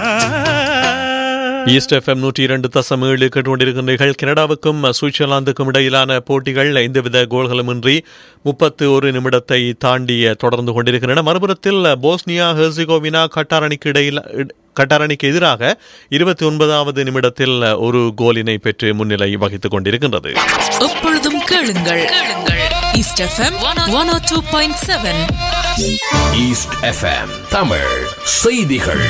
east FM நூற்றி இரண்டு தசம் ஏழு கேட்டுக்கொண்டிருக்கின்றீர்கள் கனடாவுக்கும் சுவிட்சர்லாந்துக்கும் இடையிலான போட்டிகள் எந்தவித கோல்களுமின்றி முப்பத்து ஒரு நிமிடத்தை தாண்டிய தொடர்ந்து கொண்டிருக்கின்றன மறுபுறத்தில் போஸ்னியா ஹெர்சிகோவினா கட்டார் அணிக்கு இடையில் கட்டார் அணிக்கு எதிராக இருபத்தி ஒன்பதாவது நிமிடத்தில் ஒரு கோலினை பெற்று முன்னிலை வகித்துக் கொண்டிருக்கின்றது எப்பொழுதும் கேளுங்கள் கேளுங்கள் East FM one O two point seven East FM Tamil செய்திகள்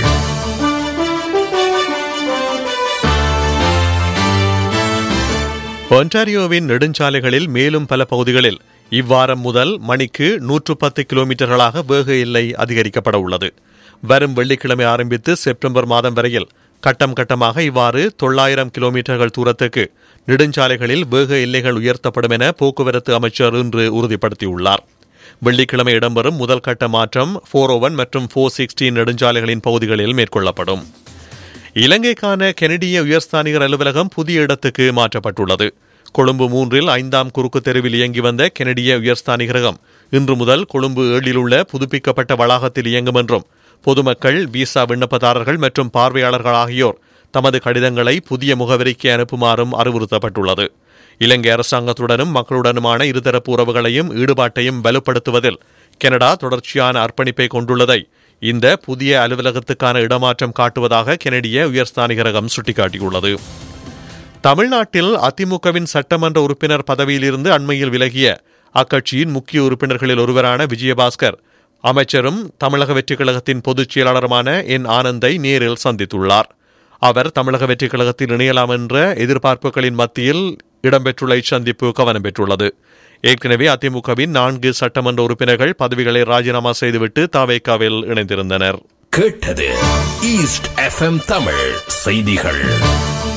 ஒன்டாரியோவின் நெடுஞ்சாலைகளில் மேலும் பல பகுதிகளில் இவ்வாரம் முதல் மணிக்கு நூற்று பத்து கிலோமீட்டர்களாக வேக எல்லை அதிகரிக்கப்பட உள்ளது வரும் வெள்ளிக்கிழமை ஆரம்பித்து செப்டம்பர் மாதம் வரையில் கட்டம் கட்டமாக இவ்வாறு தொள்ளாயிரம் கிலோமீட்டர்கள் தூரத்துக்கு நெடுஞ்சாலைகளில் வேக எல்லைகள் உயர்த்தப்படும் என போக்குவரத்து அமைச்சர் இன்று உறுதிப்படுத்தியுள்ளார் வெள்ளிக்கிழமை இடம்பெறும் முதல் கட்ட மாற்றம் போர் ஓவன் மற்றும் போர் சிக்ஸ்டீன் நெடுஞ்சாலைகளின் பகுதிகளில் மேற்கொள்ளப்படும் இலங்கைக்கான கெனடிய உயர்ஸ்தானிகர் அலுவலகம் புதிய இடத்துக்கு மாற்றப்பட்டுள்ளது கொழும்பு மூன்றில் ஐந்தாம் குறுக்கு தெருவில் இயங்கி வந்த கெனடிய உயர்ஸ்தானிகரகம் இன்று முதல் கொழும்பு ஏழில் உள்ள புதுப்பிக்கப்பட்ட வளாகத்தில் இயங்கும் என்றும் பொதுமக்கள் விசா விண்ணப்பதாரர்கள் மற்றும் பார்வையாளர்கள் ஆகியோர் தமது கடிதங்களை புதிய முகவரிக்கு அனுப்புமாறும் அறிவுறுத்தப்பட்டுள்ளது இலங்கை அரசாங்கத்துடனும் மக்களுடனுமான இருதரப்பு உறவுகளையும் ஈடுபாட்டையும் வலுப்படுத்துவதில் கனடா தொடர்ச்சியான அர்ப்பணிப்பை கொண்டுள்ளதை இந்த புதிய அலுவலகத்துக்கான இடமாற்றம் காட்டுவதாக கெனடிய உயர்ஸ்தானிகரகம் சுட்டிக்காட்டியுள்ளது தமிழ்நாட்டில் அதிமுகவின் சட்டமன்ற உறுப்பினர் பதவியிலிருந்து அண்மையில் விலகிய அக்கட்சியின் முக்கிய உறுப்பினர்களில் ஒருவரான விஜயபாஸ்கர் அமைச்சரும் தமிழக வெற்றிக் கழகத்தின் பொதுச் செயலாளருமான என் ஆனந்தை நேரில் சந்தித்துள்ளார் அவர் தமிழக வெற்றிக் கழகத்தில் இணையலாம் என்ற எதிர்பார்ப்புகளின் மத்தியில் இடம்பெற்றுள்ள இச்சந்திப்பு கவனம் பெற்றுள்ளது ஏற்கனவே அதிமுகவின் நான்கு சட்டமன்ற உறுப்பினர்கள் பதவிகளை ராஜினாமா செய்துவிட்டு தாவேக்காவில் இணைந்திருந்தனர் கேட்டது ஈஸ்ட் எஃப்எம் தமிழ் செய்திகள்